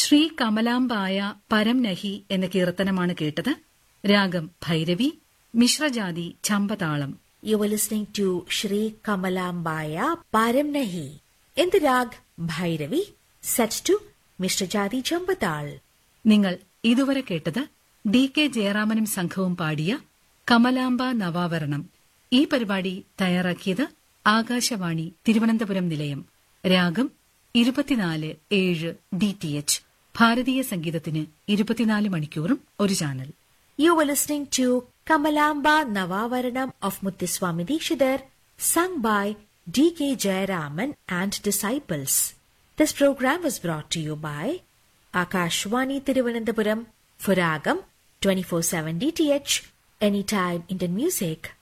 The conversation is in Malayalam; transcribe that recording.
ശ്രീ കമലാംബായ പരം നഹി എന്ന കീർത്തനമാണ് കേട്ടത് രാഗം Bhairavi മിശ്രജാതി ചമ്പതാളം You were listening to Shri Kamalambaya Param Nahi in the rag Bhairavi, set to Mr. Jadi Chambatal. നിങ്ങൾ ഇതുവരെ കേട്ടത് ഡി കെ ജയറാമനും സംഘവും പാടിയ കമലാംബ നവാവരണം ഈ പരിപാടി തയ്യാറാക്കിയത് ആകാശവാണി തിരുവനന്തപുരം നിലയം രാഗം ഇരുപത്തിനാല് ഏഴ് ഡി ടി എച്ച് ഭാരതീയ സംഗീതത്തിന് ഇരുപത്തിനാല് മണിക്കൂറും ഒരു channel You were listening to Kamalamba Navavaranam of Muthuswami Dikshidhar, sung by D.K. Jayaraman and disciples. This program was brought to you by Akashwani Tiruvananthapuram for Ragam 24-7 DTH, anytime Indian music.